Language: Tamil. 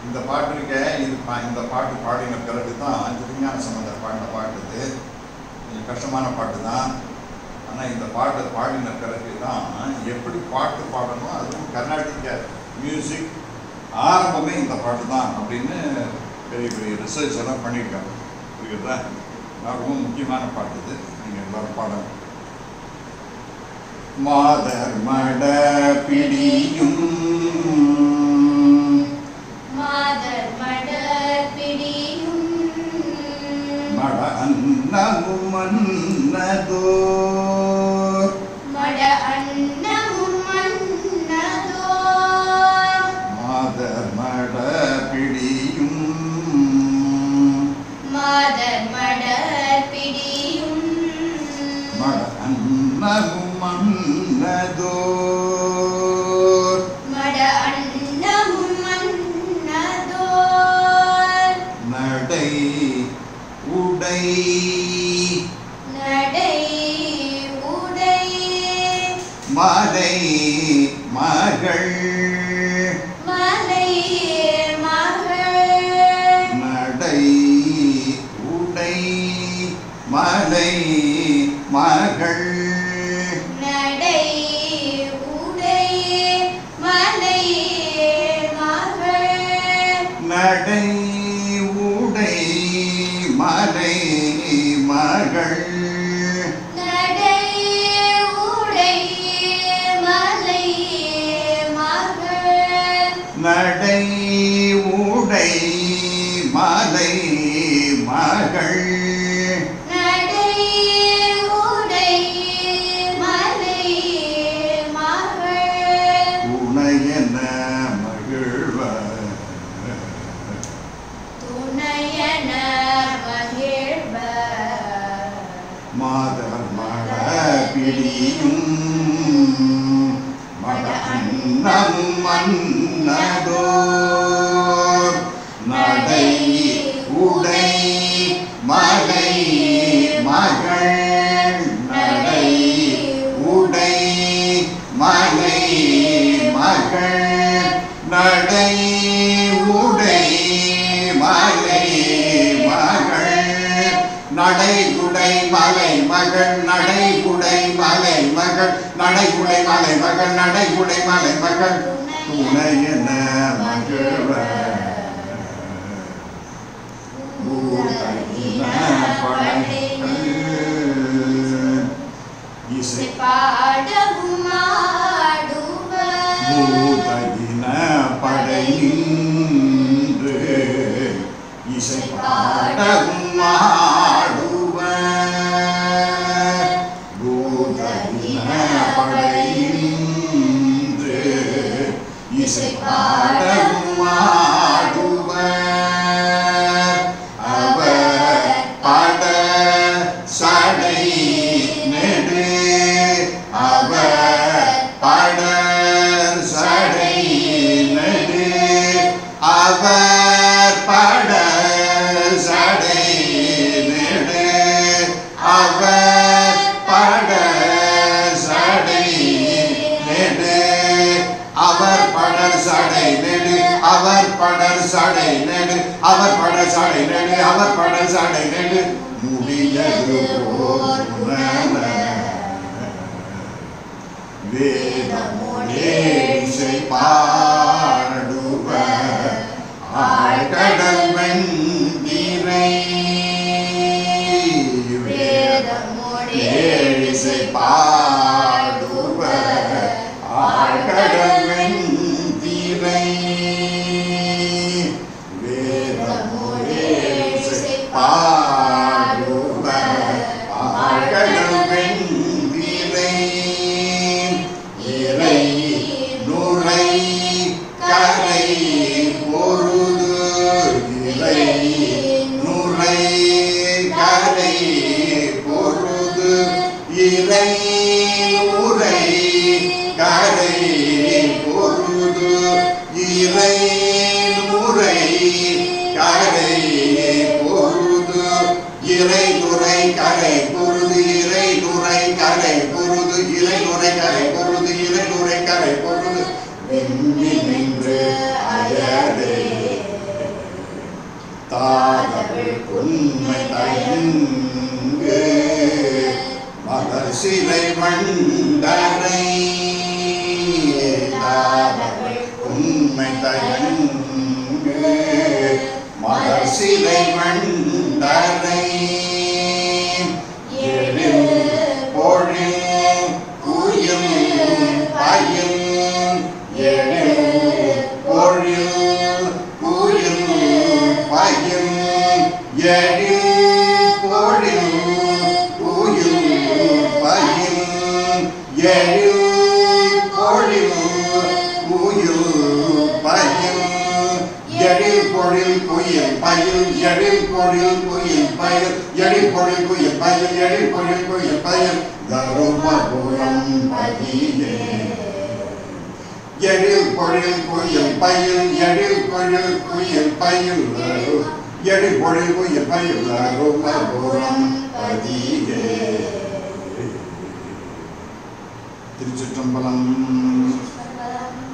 இந்த பாட்டு இருக்க இது பா- இந்த பாட்டு பாடின பிறகு தான் திருஞான சம்பந்தர் பாடின பாட்டு இது கொஞ்சம் கஷ்டமான பாட்டு தான் ஆனால் இந்த பாட்டை பாடின பிறகு தான் எப்படி பாட்டு பாடணும் அதுவும் கர்நாடிக மியூசிக் ஆரம்பமே இந்த பாட்டு தான் அப்படின்னு பெரிய பெரிய ரிசர்ச் எல்லாம் பண்ணியிருக்காங்க புரியுதா அது ரொம்ப முக்கியமான பாட்டு இது நீங்கள் எல்லாரும் பாடணும் மாதர் மட பிடியும் மாதர் மடர் பிடியும் மட அன்னமும் மன்னதோ மட அன்னமும் மன்னதோ மாதர் மட பிடியும் மாதர் மடர் பிடியும் மட அன்னமும் மன்னதோ மட அன்னமும் மன்னதோ நடை உடை நடை உடை மலை மகள் மலை மகள் நடை உடை மலை மகள் நடை உடை மலை மகள் நடை உடை மலை மகள் நடை உடை மலை மகள் நடை உடை மலை மகள் நடை உடை மலை மகள் துணையென மகிழ்வ துணையன மகிழ்வ மாதர் மட பிடியும் மட அன்னமும் மன்னதோ நடை உடை மலை மகள் நடை உடை மலை மகள் நடை உடை மலை மகள் நடைகுடை மலை மகள் நடைகுடை மலை மகள் நடைகுடை மலை மகள் நடைகுடை மலை மகள் துணையென மகிழ்வ பூதகின படைகள் இசை பாடவும் ஆடுவ பூதகின படை நின்று இசை பாடவும் ஆடுவ பூதகின படை நின்று இசை பாடவும் ஆடுவ அவர் பட சடை நெடு அவர் பட சடை நெடு அவர் பட சடை நெடு அவர் பட சடை நெடு அவர் படர் சடை நெடு அவர் படர் சடை நெடு அவர் படர் சடை நெடு அவர் படர் சடை நெடு முடியது போர் உணர வேதமொழே இசை பாடுவ ஆழ்கடல் வெந்திரை வேதமொழே இசை பாடுவ ஆழ்கடல் வெந்திரை வேதமொழே இசை பாடுவ ஆழ்கடல் வெந்திரை இறை நுரை கரை பொருது இறை நுரை கரை பொருது இறை நுரை கரை பொருது இறை நுரை கரை பொருது இறை நுரை கரை பொருது இறை நுரை கரை பொருது இறை நுரை கரை பொருது இறை நுரை கரை பொருது வெண்ணி நின்று அயரே தாதவள் உண்மை தயங்கு மலர் சிலை மண்டரை தாதவள் உண்மை தயங்கு மலர் சிலை மண்டரை எழில் பொழில் குயில் பயில் எழில் பொழில் குயில் பயில் எழில் பொழில் குயில் பயில் எழில் பொழில் குயில் பயில் எழில் பொழில் குயில் பயில் எழில் பொழில் குயில் பயில் எழில் பொழில் குயில் பயில் எழில் பொழில் குயில் பயில் தருமபுரம் பதியே எழில் பொழில் குயில் பயில் எழில் பொழில் குயில் பயில் எழில் பொழில் குயில் பயில் தருமபுரம் பதியே திருச்சிற்றம்பலம் சர்வதம்